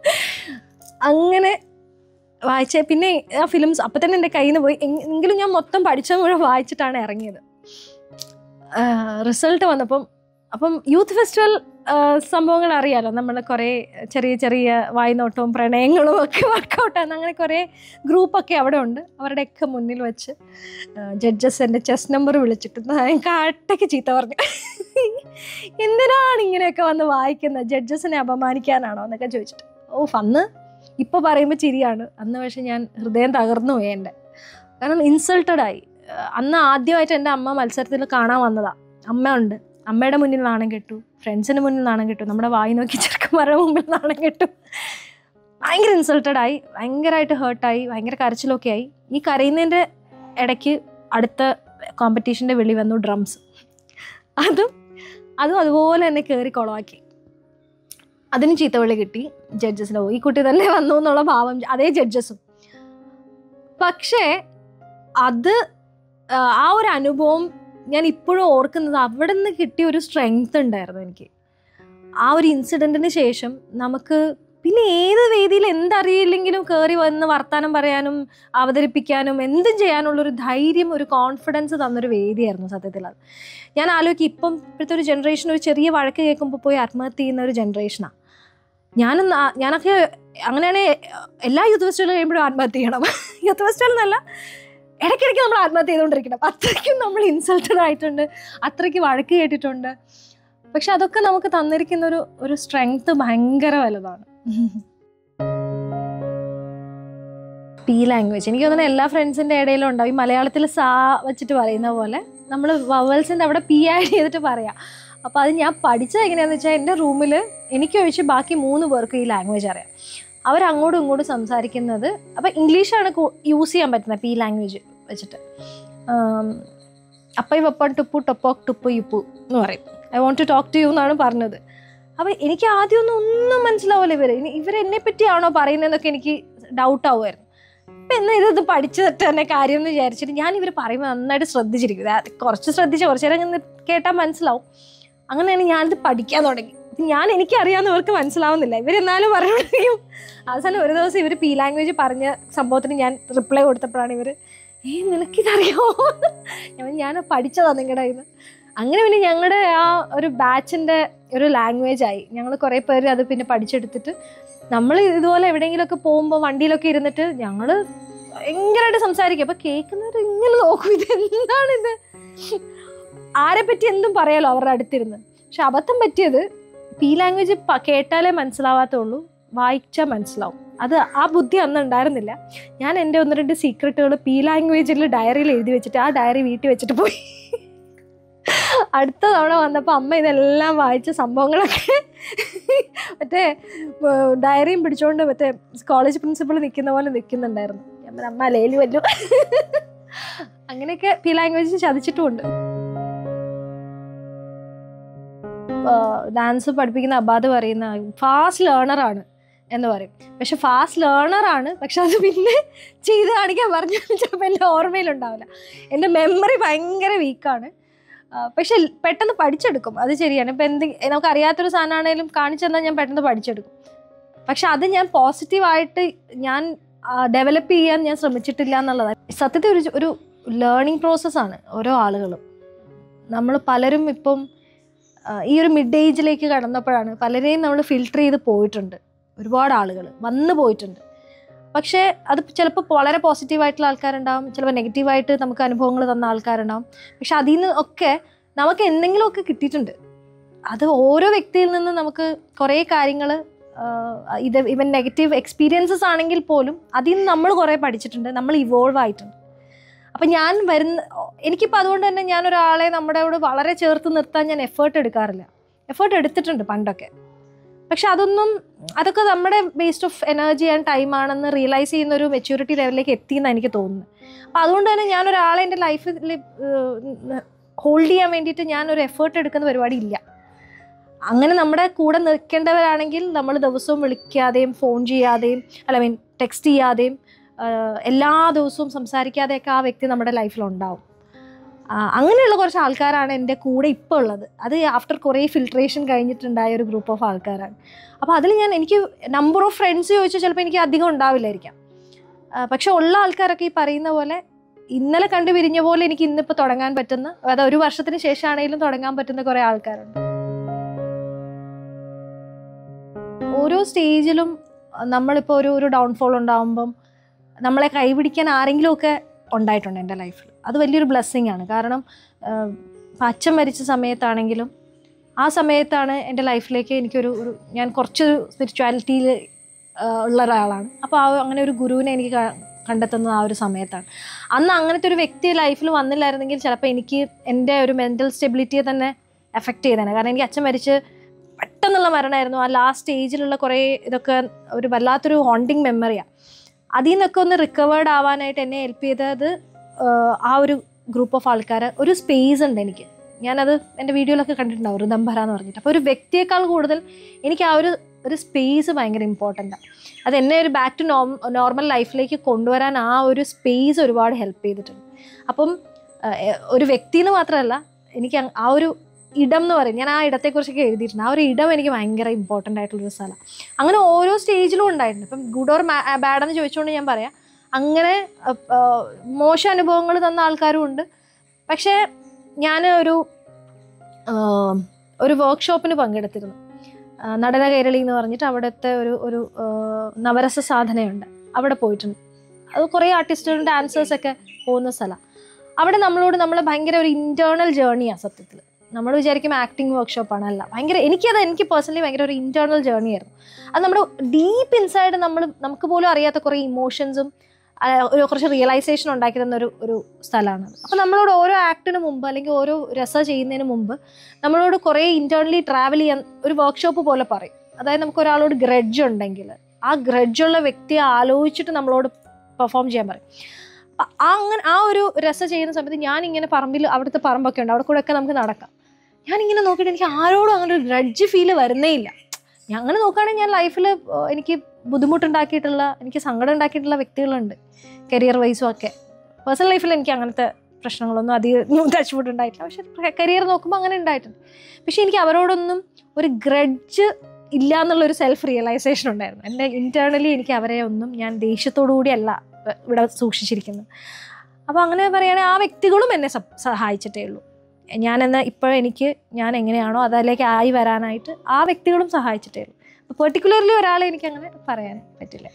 A: അങ്ങനെ വായിച്ച പിന്നെ ആ ഫിലിംസ് അപ്പം തന്നെ എൻ്റെ കയ്യിൽ നിന്ന് പോയി എങ്- എങ്കിലും ഞാൻ മൊത്തം പഠിച്ച മുഴുവൻ വായിച്ചിട്ടാണ് ഇറങ്ങിയത് റിസൾട്ട് വന്നപ്പം അപ്പം യൂത്ത് ഫെസ്റ്റിവൽ സംഭവങ്ങൾ അറിയാലോ നമ്മൾ കുറേ ചെറിയ ചെറിയ വായ്നോട്ടവും പ്രണയങ്ങളും ഒക്കെ വർക്കൗട്ടാണ് അങ്ങനെ കുറേ ഗ്രൂപ്പൊക്കെ അവിടെ ഉണ്ട് അവരുടെയൊക്കെ മുന്നിൽ വെച്ച് ജഡ്ജസ് എൻ്റെ ചെസ് നമ്പർ വിളിച്ചിട്ട് ഞാൻ കാട്ടയ്ക്ക് ചീത്ത പറഞ്ഞു എന്തിനാണ് ഇങ്ങനെയൊക്കെ വന്ന് വായിക്കുന്നത് ജഡ്ജസിനെ അപമാനിക്കാനാണോ എന്നൊക്കെ ചോദിച്ചിട്ട് ഓ അന്ന് ഇപ്പോൾ പറയുമ്പോൾ ചിരിയാണ് അന്ന് പക്ഷെ ഞാൻ ഹൃദയം തകർന്നു പോയി എൻ്റെ കാരണം ഇൻസൾട്ടഡ് ആയി ഏഹ് അന്ന് ആദ്യമായിട്ട് എൻ്റെ അമ്മ മത്സരത്തിൽ കാണാൻ വന്നതാ അമ്മ ഉണ്ട് അമ്മയുടെ മുന്നിൽ നാണം കെട്ടു ഫ്രണ്ട്സിന് മുന്നിൽ നാണം കെട്ടു നമ്മുടെ വായി നോക്കി ചെറുക്കന്മാരുടെ മുമ്പിൽ നാണം കെട്ടു ഭയങ്കര ഇൻസൾട്ടഡ് ആയി ഭയങ്കരമായിട്ട് ഹേർട്ടായി ഭയങ്കര കരച്ചിലൊക്കെ ആയി ഈ കരയുന്നതിൻ്റെ ഇടയ്ക്ക് അടുത്ത കോമ്പറ്റീഷൻ്റെ വെളി വന്നു ഡ്രംസ് അതും അതും അതുപോലെ തന്നെ കയറി കുളമാക്കി അതിന് ചീത്തവിളി കിട്ടി ജഡ്ജസിന് ഈ കുട്ടി തന്നെ വന്നു എന്നുള്ള ഭാവം അതേ ജഡ്ജസും പക്ഷേ അത് ആ, ആ ഒരു അനുഭവം ഞാൻ ഇപ്പോഴും ഓർക്കുന്നത് അവിടെ നിന്ന് കിട്ടിയ ഒരു സ്ട്രെങ്ത് ഉണ്ടായിരുന്നു എനിക്ക് ആ ഒരു ഇൻസിഡൻറ്റിന് ശേഷം നമുക്ക് പിന്നെ ഏത് വേദിയിൽ എന്തറിയില്ലെങ്കിലും കയറി വന്ന് വർത്തമാനം പറയാനും അവതരിപ്പിക്കാനും എന്തും ചെയ്യാനുള്ളൊരു ധൈര്യം ഒരു കോൺഫിഡൻസ് തന്നൊരു വേദിയായിരുന്നു സത്യത്തിൽ അത് ഞാൻ ആലോചിക്കും ഇപ്പം ഇപ്പോഴത്തെ ഒരു ജനറേഷൻ ഒരു ചെറിയ വഴക്ക് കേൾക്കുമ്പോൾ പോയി ആത്മഹത്യ ചെയ്യുന്ന ഒരു ജനറേഷനാണ് ഞാനൊന്ന് ആ- ഞാനൊക്കെ അങ്ങനെയാണെങ്കിൽ എല്ലാ യൂത്ത് ഫെസ്റ്റിവൽ കഴിയുമ്പോഴും ആത്മഹത്യ ചെയ്യണം യൂത്ത് ഫെസ്റ്റിവൽ എന്നല്ല ഇടയ്ക്കിടയ്ക്ക് നമ്മൾ ആത്മഹത്യ ചെയ്തുകൊണ്ടിരിക്കണം അത്രയ്ക്കും നമ്മൾ ഇൻസൾട്ടഡ് ആയിട്ടുണ്ട് അത്രയ്ക്ക് വഴക്ക് കേട്ടിട്ടുണ്ട് പക്ഷെ അതൊക്കെ നമുക്ക് തന്നിരിക്കുന്ന ഒരു ഒരു സ്ട്രെങ്ത് ഭയങ്കര വലുതാണ് പി ലാംഗ്വേജ് എനിക്ക് തോന്നുന്നു എല്ലാ ഫ്രണ്ട്സിൻ്റെ ഇടയിലും ഉണ്ടാവും ഈ മലയാളത്തിൽ സാ വെച്ചിട്ട് പറയുന്ന പോലെ നമ്മൾ വവൽസിൻ്റെ അവിടെ പി ആഡ് ചെയ്തിട്ട് പറയാം അപ്പോൾ അത് ഞാൻ പഠിച്ചത് എങ്ങനെയാണെന്ന് വെച്ചാൽ എൻ്റെ റൂമിൽ എനിക്കൊഴിച്ച് ബാക്കി മൂന്ന് പേർക്ക് ഈ ലാംഗ്വേജ് അറിയാം അവരങ്ങോട്ടും ഇങ്ങോട്ടും സംസാരിക്കുന്നത് അപ്പോൾ ഇംഗ്ലീഷാണ് യൂസ് ചെയ്യാൻ പറ്റുന്നത് പി ലാംഗ്വേജ് വെച്ചിട്ട് അപ്പൈ വപ്പൺ ടുപ്പു ടൊപ്പോക്ക് ടുപ്പു യുപ്പു എന്ന് പറയും I want to talk to you എന്നാണ് പറഞ്ഞത് അപ്പോൾ എനിക്ക് ആദ്യമൊന്നും ഒന്നും മനസ്സിലാവില്ല ഇവർ ഇനി ഇവരെന്നെ പറ്റിയാണോ പറയുന്നതെന്നൊക്കെ എനിക്ക് ഡൗട്ട് ആവുമായിരുന്നു അപ്പം എന്നാൽ ഇതൊന്ന് പഠിച്ചിട്ട് തന്നെ കാര്യം എന്ന് വിചാരിച്ചിട്ട് ഞാൻ ഇവർ പറയുമ്പോൾ നന്നായിട്ട് ശ്രദ്ധിച്ചിരിക്കും അത് കുറച്ച് ശ്രദ്ധിച്ച് കുറച്ച് നേരം ഇങ്ങനെ കേട്ടാൽ മനസ്സിലാവും അങ്ങനെയാണ് ഞാനിത് പഠിക്കാൻ തുടങ്ങി ഇത് ഞാൻ എനിക്കറിയാവുന്നവർക്ക് മനസ്സിലാവുന്നില്ല ഇവരെന്നാലും പറയുമ്പോഴേക്കും അവസാനം ഒരു ദിവസം ഇവർ പി ലാംഗ്വേജ് പറഞ്ഞ സംഭവത്തിന് ഞാൻ റിപ്ലൈ കൊടുത്തപ്പോഴാണ് ഇവർ ഏ നിനക്കിതറിയാമോ ഞാൻ ഞാൻ പഠിച്ചതാണ് നിങ്ങളുടെ കയ്യിൽ നിന്ന് അങ്ങനെ പിന്നെ ഞങ്ങളുടെ ആ ഒരു ബാച്ചിൻ്റെ ഒരു ലാംഗ്വേജ് ആയി ഞങ്ങൾ കുറേ പേര് അത് പിന്നെ പഠിച്ചെടുത്തിട്ട് നമ്മൾ ഇതുപോലെ എവിടെയെങ്കിലുമൊക്കെ പോകുമ്പോൾ വണ്ടിയിലൊക്കെ ഇരുന്നിട്ട് ഞങ്ങൾ ഭയങ്കരമായിട്ട് സംസാരിക്കും അപ്പോൾ കേൾക്കുന്നവർ ഇങ്ങനെ നോക്കും ഇത് എന്താണിത് ആരെ പറ്റി എന്തും പറയാലോ അവരുടെ അടുത്തിരുന്ന് പക്ഷെ അബദ്ധം പറ്റിയത് പി ലാംഗ്വേജ് കേട്ടാലേ മനസ്സിലാവാത്തുള്ളൂ വായിച്ചാൽ മനസ്സിലാവും അത് ആ ബുദ്ധി അന്ന് ഉണ്ടായിരുന്നില്ല ഞാൻ എൻ്റെ ഒന്ന് രണ്ട് സീക്രട്ടുകൾ പി ലാംഗ്വേജിൽ ഡയറിയിൽ എഴുതി വെച്ചിട്ട് ആ ഡയറി വീട്ടിൽ വെച്ചിട്ട് പോയി അടുത്ത തവണ വന്നപ്പോൾ അമ്മ ഇതെല്ലാം വായിച്ച സംഭവങ്ങളൊക്കെ മറ്റേ ഡയറിയും പിടിച്ചുകൊണ്ട് മറ്റേ കോളേജ് പ്രിൻസിപ്പൾ നിൽക്കുന്ന പോലെ നിൽക്കുന്നുണ്ടായിരുന്നു ഞാൻ പറഞ്ഞു, അമ്മ ലേലു വല്ലു അങ്ങനെയൊക്കെ പി ലാംഗ്വേജ് ചതിച്ചിട്ടുമുണ്ട് ഡാൻസ് പഠിപ്പിക്കുന്ന അബാദ് പറയുന്ന ഫാസ്റ്റ് ലേണറാണ് എന്ന് പറയും പക്ഷെ ഫാസ്റ്റ് ലേണറാണ് പക്ഷെ അത് പിന്നെ ചെയ്ത് കാണിക്കാൻ പറഞ്ഞാൽ ചിലപ്പോൾ എൻ്റെ ഓർമ്മയിലുണ്ടാവില്ല എൻ്റെ മെമ്മറി ഭയങ്കര വീക്കാണ് പക്ഷെ പെട്ടെന്ന് പഠിച്ചെടുക്കും അത് ശരിയാണ് ഇപ്പം എന്ത് നമുക്ക് അറിയാത്തൊരു സാധനമാണേലും കാണിച്ചു തന്നാൽ ഞാൻ പെട്ടെന്ന് പഠിച്ചെടുക്കും പക്ഷെ അത് ഞാൻ പോസിറ്റീവായിട്ട് ഞാൻ ഡെവലപ്പ് ചെയ്യാൻ ഞാൻ ശ്രമിച്ചിട്ടില്ല എന്നുള്ളതാണ് സത്യത്തിൽ ഒരു ഒരു ലേണിംഗ് പ്രോസസ്സാണ് ഓരോ ആളുകളും നമ്മൾ പലരും ഇപ്പം ആ, ഈ ഒരു മിഡ് ഏജിലേക്ക് കടന്നപ്പോഴാണ് പലരെയും നമ്മൾ ഫിൽട്ടർ ചെയ്ത് പോയിട്ടുണ്ട് ഒരുപാട് ആളുകൾ വന്നു പോയിട്ടുണ്ട് പക്ഷേ അത് ചിലപ്പോൾ വളരെ പോസിറ്റീവായിട്ടുള്ള ആൾക്കാരുണ്ടാവും ചിലപ്പോൾ നെഗറ്റീവായിട്ട് നമുക്ക് അനുഭവങ്ങൾ തന്ന ആൾക്കാരുണ്ടാവും പക്ഷെ അതിൽ നിന്ന് ഒക്കെ നമുക്ക് എന്തെങ്കിലുമൊക്കെ കിട്ടിയിട്ടുണ്ട് അത് ഓരോ വ്യക്തിയിൽ നിന്ന് നമുക്ക് കുറേ കാര്യങ്ങൾ ഇത് ഇവൻ നെഗറ്റീവ് എക്സ്പീരിയൻസസ് ആണെങ്കിൽ പോലും അതിൽ നിന്ന് നമ്മൾ കുറേ പഠിച്ചിട്ടുണ്ട് നമ്മൾ ഇവോൾവ് ആയിട്ടുണ്ട് അപ്പം ഞാൻ വരുന്ന എനിക്കിപ്പോൾ അതുകൊണ്ട് തന്നെ ഞാൻ ഒരാളെ നമ്മുടെ കൂടെ വളരെ ചേർത്ത് നിർത്താൻ ഞാൻ എഫേർട്ട് എടുക്കാറില്ല എഫേർട്ട് എടുത്തിട്ടുണ്ട് പണ്ടൊക്കെ പക്ഷെ അതൊന്നും അതൊക്കെ നമ്മുടെ waste of energy and time ആണെന്ന് റിയലൈസ് ചെയ്യുന്ന ഒരു മെച്യൂരിറ്റി ലെവലിലേക്ക് എത്തിയെന്ന് എനിക്ക് തോന്നുന്നു അപ്പോൾ അതുകൊണ്ട് തന്നെ ഞാൻ ഒരാളെ എൻ്റെ ലൈഫിൽ ഹോൾഡ് ചെയ്യാൻ വേണ്ടിയിട്ട് ഞാൻ ഒരു എഫേർട്ട് എടുക്കുന്ന പരിപാടി ഇല്ല അങ്ങനെ നമ്മുടെ കൂടെ നിൽക്കേണ്ടവരാണെങ്കിൽ നമ്മൾ ദിവസവും വിളിക്കാതെയും ഫോൺ ചെയ്യാതെയും അല്ല മീൻ ടെക്സ്റ്റ് ചെയ്യാതെയും ആഹ് എല്ലാ ദിവസവും സംസാരിക്കാതെയൊക്കെ ആ വ്യക്തി നമ്മുടെ ലൈഫിലുണ്ടാവും ആഹ് അങ്ങനെയുള്ള കുറച്ച് ആൾക്കാരാണ് എൻ്റെ കൂടെ ഇപ്പോൾ ഉള്ളത് അത് ആഫ്റ്റർ കുറേ ഫിൽട്രേഷൻ കഴിഞ്ഞിട്ടുണ്ടായ ഒരു ഗ്രൂപ്പ് ഓഫ് ആൾക്കാരാണ് അപ്പോൾ അതിൽ ഞാൻ എനിക്ക് നമ്പർ ഓഫ് ഫ്രണ്ട്സ് ചോദിച്ചാൽ ചിലപ്പോൾ എനിക്ക് അധികം ഉണ്ടാവില്ലായിരിക്കാം ആഹ് പക്ഷെ ഉള്ള ആൾക്കാരൊക്കെ ഈ പറയുന്ന പോലെ ഇന്നലെ കണ്ടു പിരിഞ്ഞ പോലെ എനിക്ക് ഇന്നിപ്പോൾ തുടങ്ങാൻ പറ്റുന്ന അതായത് ഒരു വർഷത്തിന് ശേഷമാണെങ്കിലും തുടങ്ങാൻ പറ്റുന്ന കുറേ ആൾക്കാരുണ്ട് ഓരോ സ്റ്റേജിലും നമ്മളിപ്പോൾ ഒരു ഒരു ഡൗൺഫോൾ ഉണ്ടാകുമ്പം നമ്മളെ കൈപിടിക്കാൻ ആരെങ്കിലുമൊക്കെ ഉണ്ടായിട്ടുണ്ട് എൻ്റെ ലൈഫിൽ അത് വലിയൊരു ബ്ലെസ്സിങ് ആണ് കാരണം ആഹ്, ഇപ്പം അച്ഛൻ മരിച്ച സമയത്താണെങ്കിലും ആ സമയത്താണ് എൻ്റെ ലൈഫിലേക്ക് എനിക്കൊരു ഒരു ഞാൻ കുറച്ചൊരു സ്പിരിച്വാലിറ്റിയിൽ ഉള്ള ഒരാളാണ് അപ്പോൾ ആ അങ്ങനെ ഒരു ഗുരുവിനെ എനിക്ക് ക- കണ്ടെത്തുന്നത് ആ ഒരു സമയത്താണ് അന്ന് അങ്ങനത്തെ ഒരു വ്യക്തി ലൈഫിൽ വന്നില്ലായിരുന്നെങ്കിൽ ചിലപ്പോൾ എനിക്ക് എൻ്റെ ഒരു മെൻ്റൽ സ്റ്റെബിലിറ്റിയെ തന്നെ എഫക്റ്റ് ചെയ്തേനെ കാരണം എനിക്ക് അച്ഛൻ മരിച്ച് പെട്ടെന്നുള്ള മരണമായിരുന്നു ആ ലാസ്റ്റ് സ്റ്റേജിലുള്ള കുറേ ഇതൊക്കെ ഒരു വല്ലാത്തൊരു ഹോണ്ടിങ് മെമ്മറിയാണ് അതിൽ നിന്നൊക്കെ ഒന്ന് റിക്കവേർഡ് ആവാനായിട്ട് എന്നെ ഹെൽപ്പ് ചെയ്തത് ആഹ്, ആ ഒരു ഗ്രൂപ്പ് ഓഫ് ആൾക്കാർ ഒരു സ്പേസ് ഉണ്ട് എനിക്ക് ഞാനത് എൻ്റെ വീഡിയോയിലൊക്കെ കണ്ടിട്ടുണ്ടാവും ഋതംഭര എന്ന് പറഞ്ഞിട്ട് അപ്പോൾ ഒരു വ്യക്തിയേക്കാൾ കൂടുതൽ എനിക്ക് ആ ഒരു ഒരു സ്പേസ് ഭയങ്കര ഇമ്പോർട്ടൻ്റാണ് അത് എന്നെ ഒരു ബാക്ക് ടു നോം നോർമൽ ലൈഫിലേക്ക് കൊണ്ടുവരാൻ ആ ഒരു സ്പേസ് ഒരുപാട് ഹെൽപ്പ് ചെയ്തിട്ടുണ്ട് അപ്പം ആഹ്, ഒരു വ്യക്തി എന്ന് മാത്രമല്ല എനിക്ക് അങ്- ആ ഒരു ഇടം എന്ന് പറയും ഞാൻ ആ ഇടത്തെക്കുറിച്ചൊക്കെ എഴുതിയിട്ടുണ്ട് ആ ഒരു ഇടം എനിക്ക് ഭയങ്കര ഇമ്പോർട്ടൻ്റ് ആയിട്ടുള്ളൊരു സ്ഥലമാണ് അങ്ങനെ ഓരോ സ്റ്റേജിലും ഉണ്ടായിട്ടുണ്ട് ഇപ്പം ഗുഡ് ഓർ ബാഡ് എന്ന് ചോദിച്ചുകൊണ്ട് ഞാൻ പറയാം അങ്ങനെ അഹ്, ആഹ്, മോശം അനുഭവങ്ങൾ തന്ന ആൾക്കാരും ഉണ്ട് പക്ഷേ ഞാൻ ഒരു ആഹ്, ഒരു വർക്ക്ഷോപ്പിന് പങ്കെടുത്തിരുന്നു ആഹ്, നടന കൈരളി എന്ന് പറഞ്ഞിട്ട് അവിടുത്തെ ഒരു ഒരു ആഹ്, നവരസ സാധനയുണ്ട് അവിടെ പോയിട്ടുണ്ട് അത് കുറേ ആർട്ടിസ്റ്റുകളും ഡാൻസേഴ്സൊക്കെ പോകുന്ന സ്ഥലമാണ് അവിടെ നമ്മളോട് നമ്മൾ ഭയങ്കര ഒരു ഇൻറ്റേർണൽ ജേർണിയാണ് സത്യത്തിൽ നമ്മൾ വിചാരിക്കും ആക്ടിങ് വർക്ക്ഷോപ്പാണ് അല്ല ഭയങ്കര എനിക്കത് എനിക്ക് പേഴ്സണലി ഭയങ്കര ഒരു ഇൻറ്റേർണൽ ജേർണി ആയിരുന്നു അത് നമ്മുടെ ഡീപ്പ് ഇൻസൈഡ് നമ്മൾ നമുക്ക് പോലും അറിയാത്ത കുറേ ഇമോഷൻസും ഒരു കുറച്ച് റിയലൈസേഷൻ ഉണ്ടാക്കി തന്ന ഒരു ഒരു സ്ഥലമാണ് അപ്പോൾ നമ്മളോട് ഓരോ ആക്ടിന് മുമ്പ് അല്ലെങ്കിൽ ഓരോ രസ ചെയ്യുന്നതിന് മുമ്പ് നമ്മളോട് കുറേ ഇൻറ്റേർണലി ട്രാവൽ ചെയ്യാൻ ഒരു വർക്ക്ഷോപ്പ് പോലെ പറയും അതായത് നമുക്ക് ഒരാളോട് ഗ്രഡ്ജ് ഉണ്ടെങ്കിൽ ആ ഗ്രഡ്ജുള്ള വ്യക്തിയെ ആലോചിച്ചിട്ട് നമ്മളോട് പെർഫോം ചെയ്യാൻ പറയും അ- ആ അങ്ങനെ ആ ഒരു രസ ചെയ്യുന്ന സമയത്ത് ഞാനിങ്ങനെ പറമ്പിൽ അവിടുത്തെ പറമ്പൊക്കെ ഉണ്ട് അവിടെ കൂടെ ഒക്കെ നമുക്ക് നടക്കാം ഞാനിങ്ങനെ നോക്കിയിട്ട് എനിക്ക് ആരോടും അങ്ങനെ ഒരു ഗ്രഡ്ജ് ഫീൽ വരുന്നേ ഇല്ല ഞാൻ അങ്ങനെ നോക്കുകയാണെങ്കിൽ ഞാൻ ലൈഫിൽ എനിക്ക് ബുദ്ധിമുട്ടുണ്ടാക്കിയിട്ടുള്ള എനിക്ക് സങ്കടം ഉണ്ടാക്കിയിട്ടുള്ള വ്യക്തികളുണ്ട് കരിയർ വൈസും ഒക്കെ പേഴ്സണൽ ലൈഫിൽ എനിക്ക് അങ്ങനത്തെ പ്രശ്നങ്ങളൊന്നും അധികം ടച്ച് ഉണ്ടായിട്ടില്ല പക്ഷെ കരിയർ നോക്കുമ്പോൾ അങ്ങനെ ഉണ്ടായിട്ടുണ്ട് പക്ഷെ എനിക്ക് അവരോടൊന്നും ഒരു ഗ്രഡ്ജ് ഇല്ല എന്നുള്ളൊരു സെൽഫ് റിയലൈസേഷൻ ഉണ്ടായിരുന്നു എൻ്റെ ഇൻറ്റേർണലി എനിക്ക് അവരെ ഒന്നും ഞാൻ ദേഷ്യത്തോടു കൂടിയല്ല ഇവ- ഇവിടെ സൂക്ഷിച്ചിരിക്കുന്നത് അപ്പോൾ അങ്ങനെ പറയുകയാണെങ്കിൽ ആ വ്യക്തികളും എന്നെ സപ് സഹായിച്ചിട്ടേ ഉള്ളൂ ഞാനെന്ന് ഇപ്പോൾ എനിക്ക് ഞാൻ എങ്ങനെയാണോ അതിലേക്ക് ആയി വരാനായിട്ട് ആ വ്യക്തികളും സഹായിച്ചിട്ടേ ഉള്ളൂ അപ്പോൾ പെർട്ടിക്കുലർലി ഒരാളെ എനിക്ക് അങ്ങനെ പറയാൻ പറ്റില്ല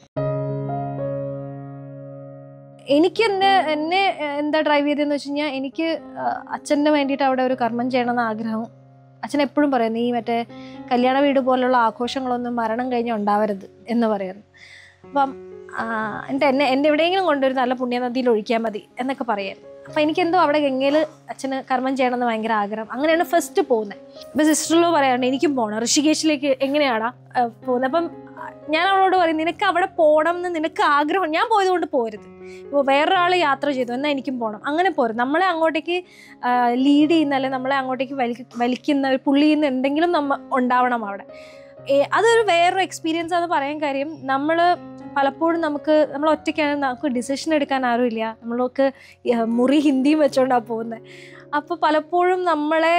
A: എനിക്ക് എന്നെ എന്നെ ഏഹ്, എന്താ ഡ്രൈവ് ചെയ്തതെന്ന് വെച്ച് കഴിഞ്ഞാൽ എനിക്ക് ആഹ്, അച്ഛന് വേണ്ടിയിട്ട് അവിടെ ഒരു കർമ്മം ചെയ്യണമെന്ന് ആഗ്രഹം അച്ഛൻ എപ്പോഴും പറയും നീ മറ്റേ കല്യാണ വീട് പോലുള്ള ആഘോഷങ്ങളൊന്നും മരണം കഴിഞ്ഞ് ഉണ്ടാവരുത് എന്ന് പറയുന്നു അപ്പം ആഹ്, എന്നിട്ട് എന്നെ എന്നെ എവിടെയെങ്കിലും കൊണ്ടൊരു നല്ല പുണ്യനദിയിൽ ഒഴിക്കാൻ മതി എന്നൊക്കെ പറയായിരുന്നു അപ്പം എനിക്കെന്തോ അവിടെ ഗംഗയിൽ അച്ഛന് കർമ്മം ചെയ്യണമെന്ന് ഭയങ്കര ആഗ്രഹം അങ്ങനെയാണ് ഫസ്റ്റ് പോകുന്നത് ഇപ്പം സിസ്റ്ററിലോ പറയാറുണ്ട് എനിക്കും പോകണം ഋഷികേശിലേക്ക് എങ്ങനെയാടാ പോകുന്നത് അപ്പം ഞാൻ അവളോട് പറയും നിനക്ക് അവിടെ പോകണം എന്ന് നിനക്ക് ആഗ്രഹം ഞാൻ പോയത് കൊണ്ട് പോരുത് ഇപ്പോൾ വേറൊരാൾ യാത്ര ചെയ്തു എന്നാൽ എനിക്കും പോകണം അങ്ങനെ പോരും നമ്മളെ അങ്ങോട്ടേക്ക് ലീഡ് ചെയ്യുന്ന അല്ലെങ്കിൽ നമ്മളെ അങ്ങോട്ടേക്ക് വലി വലിക്കുന്ന ഒരു പുള്ളി ചെയ്യുന്ന എന്തെങ്കിലും നമ്മ ഉണ്ടാവണം അവിടെ ഏ, അതൊരു വേറൊരു എക്സ്പീരിയൻസ് ആണെന്ന് പറയാൻ കാര്യം നമ്മൾ പലപ്പോഴും നമുക്ക് നമ്മൾ ഒറ്റയ്ക്കാണ് നമുക്ക് ഡിസിഷൻ എടുക്കാൻ ആരുമില്ല നമ്മൾക്ക് മുറി ഹിന്ദിയും വെച്ചോണ്ടാണ് പോകുന്നത് അപ്പോൾ പലപ്പോഴും നമ്മളെ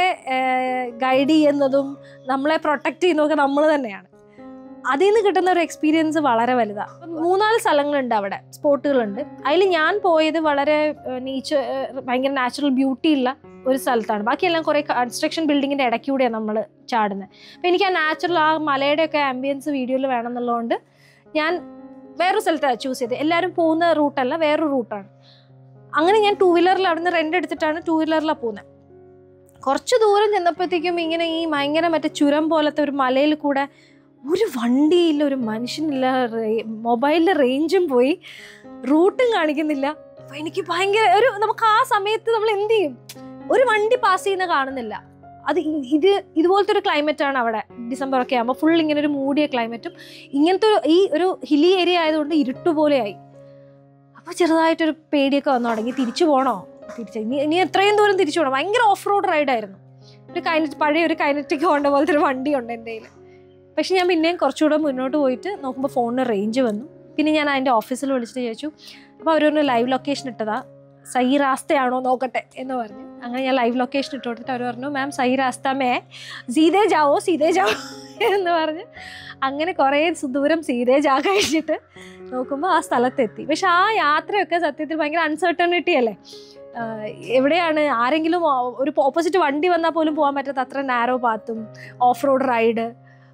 A: ഗൈഡ് ചെയ്യുന്നതും നമ്മളെ പ്രൊട്ടക്റ്റ് ചെയ്യുന്നതൊക്കെ നമ്മൾ തന്നെയാണ് അതിൽ നിന്ന് കിട്ടുന്ന ഒരു എക്സ്പീരിയൻസ് വളരെ വലുതാണ് മൂന്നാല് സ്ഥലങ്ങളുണ്ട് അവിടെ സ്പോട്ടുകളുണ്ട് അതിൽ ഞാൻ പോയത് വളരെ നേച്ചർ ഭയങ്കര നാച്ചുറൽ ബ്യൂട്ടി ഉള്ള ഒരു സ്ഥലത്താണ് ബാക്കിയെല്ലാം കുറേ കൺസ്ട്രക്ഷൻ ബിൽഡിങ്ങിൻ്റെ ഇടയ്ക്കൂടെയാണ് നമ്മൾ ചാടുന്നത് അപ്പോൾ എനിക്ക് ആ നാച്ചുറൽ ആ മലയുടെയൊക്കെ ആംബിയൻസ് വീഡിയോയിൽ വേണം എന്നുള്ളതുകൊണ്ട് ഞാൻ വേറൊരു സ്ഥലത്താണ് ചൂസ് ചെയ്തത് എല്ലാവരും പോകുന്ന റൂട്ടല്ല വേറൊരു റൂട്ടാണ് അങ്ങനെ ഞാൻ ടൂ വീലറിൽ അവിടെ നിന്ന് റെൻ്റ് എടുത്തിട്ടാണ് ടൂ വീലറിലാണ് പോകുന്നത് കുറച്ച് ദൂരം ചെന്നപ്പോഴത്തേക്കും ഇങ്ങനെ ഈ ഭയങ്കര മറ്റേ ചുരം പോലത്തെ ഒരു മലയിൽ കൂടെ ഒരു വണ്ടിയില്ല ഒരു മനുഷ്യനില്ല മൊബൈലിൻ്റെ റേഞ്ചും പോയി റൂട്ടും കാണിക്കുന്നില്ല അപ്പൊ എനിക്ക് ഭയങ്കര ഒരു നമുക്ക് ആ സമയത്ത് നമ്മൾ എന്ത് ചെയ്യും ഒരു വണ്ടി പാസ് ചെയ്യുന്ന കാണുന്നില്ല അത് ഇ- ഇത് ഇതുപോലത്തെ ഒരു ക്ലൈമറ്റ് ആണ് അവിടെ ഡിസംബർ ഒക്കെ ആകുമ്പോൾ ഫുൾ ഇങ്ങനെ ഒരു മൂടിയ ക്ലൈമറ്റും ഇങ്ങനത്തെ ഒരു ഈ ഒരു ഹിലി ഏരിയ ആയതുകൊണ്ട് ഇരുട്ടുപോലെയായി അപ്പോൾ ചെറുതായിട്ടൊരു പേടിയൊക്കെ വന്നു തുടങ്ങി തിരിച്ചു പോകണോ തിരിച്ച് ഇനി ഇനി എത്രയും ദൂരം തിരിച്ചു പോകണം ഭയങ്കര ഓഫ് റോഡ് റൈഡായിരുന്നു ഒരു കൈനറ്റ് പഴയ ഒരു കൈനറ്റിക് ഹോണ്ട പോലത്തെ ഒരു വണ്ടിയുണ്ട് എൻ്റെ കയ്യിൽ പക്ഷെ ഞാൻ പിന്നെയും കുറച്ചുകൂടെ മുന്നോട്ട് പോയിട്ട് നോക്കുമ്പോൾ ഫോണിന് റേഞ്ച് വന്നു പിന്നെ ഞാൻ അതിൻ്റെ ഓഫീസിൽ വിളിച്ചിട്ട് ചോദിച്ചു അപ്പോൾ അവരൊന്ന് ലൈവ് ലൊക്കേഷൻ ഇട്ടതാ സൈ റാസ്തയാണോ നോക്കട്ടെ എന്ന് പറഞ്ഞു അങ്ങനെ ഞാൻ ലൈവ് ലൊക്കേഷൻ ഇട്ട് കൊടുത്തിട്ട് അവർ പറഞ്ഞു മാം സൈ റാസ്ത മേ സീതേ ജാവോ സീതേ ജാവോ എന്ന് പറഞ്ഞ് അങ്ങനെ കുറേ സു- ദൂരം സീതേ ജാ കഴിച്ചിട്ട് നോക്കുമ്പോൾ ആ സ്ഥലത്തെത്തി പക്ഷെ ആ യാത്രയൊക്കെ സത്യത്തിൽ ഭയങ്കര അൺസർട്ടണിറ്റി അല്ലേ ആഹ് എവിടെയാണ് ആരെങ്കിലും ആ- ഒരു ഓപ്പോസിറ്റ് വണ്ടി വന്നാൽ പോലും പോകാൻ പറ്റാത്ത അത്ര നാരോ പാത്തും ഓഫ് റോഡ് റൈഡ്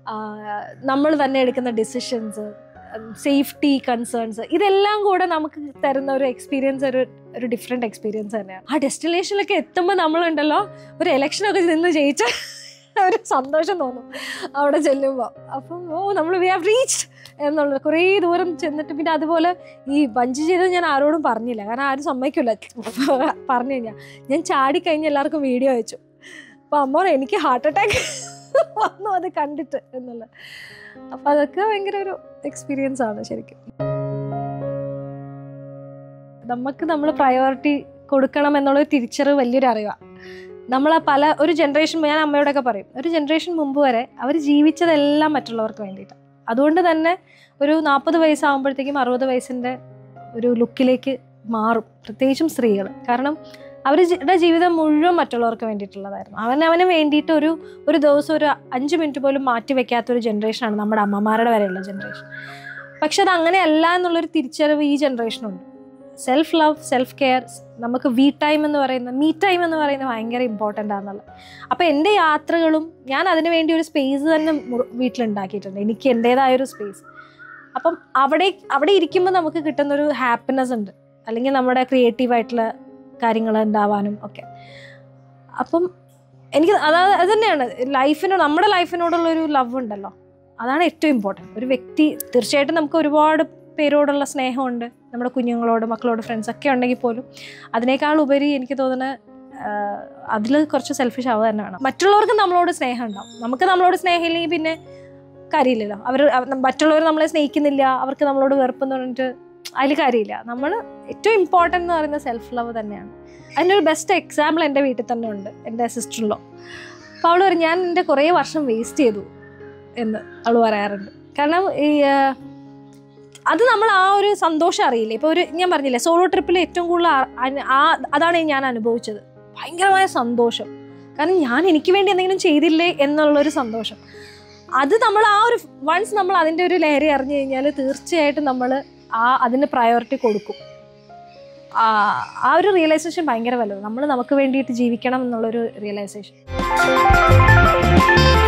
A: നമ്മൾ തന്നെ എടുക്കുന്ന ഡിസിഷൻസ് സേഫ്റ്റി കൺസേൺസ് ഇതെല്ലാം കൂടെ നമുക്ക് തരുന്ന ഒരു എക്സ്പീരിയൻസ് ഒരു ഒരു ഡിഫറെൻറ്റ് എക്സ്പീരിയൻസ് തന്നെയാണ് ആ ഡെസ്റ്റിനേഷനിലൊക്കെ എത്തുമ്പോൾ നമ്മളുണ്ടല്ലോ ഒരു ഇലക്ഷനൊക്കെ നിന്ന് ജയിച്ച ഒരു സന്തോഷം തോന്നും അവിടെ ചെല്ലുമ്പോൾ അപ്പം ഓ നമ്മൾ വി ഹാവ് റീച്ച്ഡ് എന്നുള്ളത് കുറേ ദൂരം ചെന്നിട്ട് പിന്നെ അതുപോലെ ഈ ബഞ്ച് ചെയ്തത് ഞാൻ ആരോടും പറഞ്ഞില്ല കാരണം ആരും സമ്മതിക്കില്ല പറഞ്ഞു കഴിഞ്ഞാൽ ഞാൻ ചാടിക്കഴിഞ്ഞ് എല്ലാവർക്കും വീഡിയോ അയച്ചു അപ്പോൾ അമ്മ പറഞ്ഞു, എനിക്ക് ഹാർട്ട് അറ്റാക്ക് വന്നു അത് കണ്ടിട്ട് എന്നുള്ളത് അപ്പോൾ അതൊക്കെ ഭയങ്കര ഒരു എക്സ്പീരിയൻസ് ആണ് ശരിക്കും നമുക്ക് നമ്മൾ പ്രയോറിറ്റി കൊടുക്കണം എന്നുള്ള ഒരു തിരിച്ചറിവ് വലിയൊരു അറിവാണ് നമ്മൾ ആ പല ഒരു ജനറേഷൻ ഞാൻ അമ്മയോടൊക്കെ പറയും ഒരു ജനറേഷൻ മുമ്പ് വരെ അവർ ജീവിച്ചതെല്ലാം മറ്റുള്ളവർക്ക് വേണ്ടിയിട്ടാണ് അതുകൊണ്ട് തന്നെ ഒരു നാൽപ്പത് വയസ്സാകുമ്പോഴത്തേക്കും അറുപത് വയസ്സിൻ്റെ ഒരു ലുക്കിലേക്ക് മാറും പ്രത്യേകിച്ചും സ്ത്രീകൾ കാരണം അവരുടെ ജീവിതം മുഴുവൻ മറ്റുള്ളവർക്ക് വേണ്ടിയിട്ടുള്ളതായിരുന്നു അവൻ അവന് വേണ്ടിയിട്ട് ഒരു ഒരു ദിവസം ഒരു അഞ്ച് മിനിറ്റ് പോലും മാറ്റി വെക്കാത്ത ഒരു ജനറേഷനാണ് നമ്മുടെ അമ്മമാരുടെ വരെയുള്ള ജനറേഷൻ പക്ഷെ അത് അങ്ങനെയല്ല എന്നുള്ളൊരു തിരിച്ചറിവ് ഈ ജനറേഷനുണ്ട് സെൽഫ് ലവ് സെൽഫ് കെയർ നമുക്ക് വി ടൈം എന്ന് പറയുന്ന മീ ടൈം എന്ന് പറയുന്നത് ഭയങ്കര ഇമ്പോർട്ടൻ്റ് ആണെന്നുള്ളത് അപ്പോൾ എൻ്റെ യാത്രകളും ഞാൻ അതിന് വേണ്ടി ഒരു സ്പേസ് തന്നെ മുറ- വീട്ടിലുണ്ടാക്കിയിട്ടുണ്ട് എനിക്ക് എൻ്റേതായ ഒരു സ്പേസ് അപ്പം അവിടെ അവിടെ ഇരിക്കുമ്പോൾ നമുക്ക് കിട്ടുന്നൊരു ഹാപ്പിനെസ് ഉണ്ട് അല്ലെങ്കിൽ നമ്മുടെ ക്രിയേറ്റീവായിട്ടുള്ള കാര്യങ്ങൾ ഉണ്ടാവാനും ഒക്കെ അപ്പം എനിക്ക് അതാ അത് തന്നെയാണ് ലൈഫിനോട് നമ്മുടെ ലൈഫിനോടുള്ള ഒരു ലവ് ഉണ്ടല്ലോ അതാണ് ഏറ്റവും ഇമ്പോർട്ടൻറ്റ് ഒരു വ്യക്തി തീർച്ചയായിട്ടും നമുക്ക് ഒരുപാട് പേരോടുള്ള സ്നേഹമുണ്ട് നമ്മുടെ കുഞ്ഞുങ്ങളോട് മക്കളോട് ഫ്രണ്ട്സ് ഒക്കെ ഉണ്ടെങ്കിൽ പോലും അതിനേക്കാൾ ഉപരി എനിക്ക് തോന്നുന്നത് അതിൽ കുറച്ച് സെൽഫിഷ് ആവുക തന്നെ വേണം മറ്റുള്ളവർക്ക് നമ്മളോട് സ്നേഹം ഉണ്ടാവും നമുക്ക് നമ്മളോട് സ്നേഹമില്ലെങ്കിൽ പിന്നെ കാര്യമില്ലല്ലോ അവർ മറ്റുള്ളവർ നമ്മളെ സ്നേഹിക്കുന്നില്ല അവർക്ക് നമ്മളോട് വെറുപ്പെന്ന് പറഞ്ഞിട്ട് അതിൽ കാര്യമില്ല നമ്മൾ ഏറ്റവും ഇമ്പോർട്ടൻ്റ് എന്ന് പറയുന്നത് സെൽഫ് ലവ് തന്നെയാണ് അതിനൊരു ബെസ്റ്റ് എക്സാമ്പിൾ എൻ്റെ വീട്ടിൽ തന്നെ ഉണ്ട് എൻ്റെ സിസ്റ്ററിലോ അപ്പോൾ അവൾ പറയും ഞാൻ എൻ്റെ കുറേ വർഷം വേസ്റ്റ് ചെയ്തു എന്ന് അവൾ പറയാറുണ്ട് കാരണം ഈ ആ, അത് നമ്മൾ ആ ഒരു സന്തോഷം അറിയില്ല ഇപ്പോൾ ഒരു ഞാൻ പറഞ്ഞില്ലേ സോളോ ട്രിപ്പിൽ ഏറ്റവും കൂടുതൽ ആ- അന- ആ അതാണ് ഞാൻ അനുഭവിച്ചത് ഭയങ്കരമായ സന്തോഷം കാരണം ഞാൻ എനിക്ക് വേണ്ടി എന്തെങ്കിലും ചെയ്തില്ലേ എന്നുള്ളൊരു സന്തോഷം അത് നമ്മൾ ആ ഒരു വൺസ് നമ്മൾ അതിൻ്റെ ഒരു ലഹരി അറിഞ്ഞു കഴിഞ്ഞാൽ തീർച്ചയായിട്ടും നമ്മൾ ആ അതിന് പ്രയോറിറ്റി കൊടുക്കും ആ ആ ഒരു റിയലൈസേഷൻ ഭയങ്കര വലുത് നമ്മൾ നമുക്ക് വേണ്ടിയിട്ട് ജീവിക്കണം എന്നുള്ളൊരു റിയലൈസേഷൻ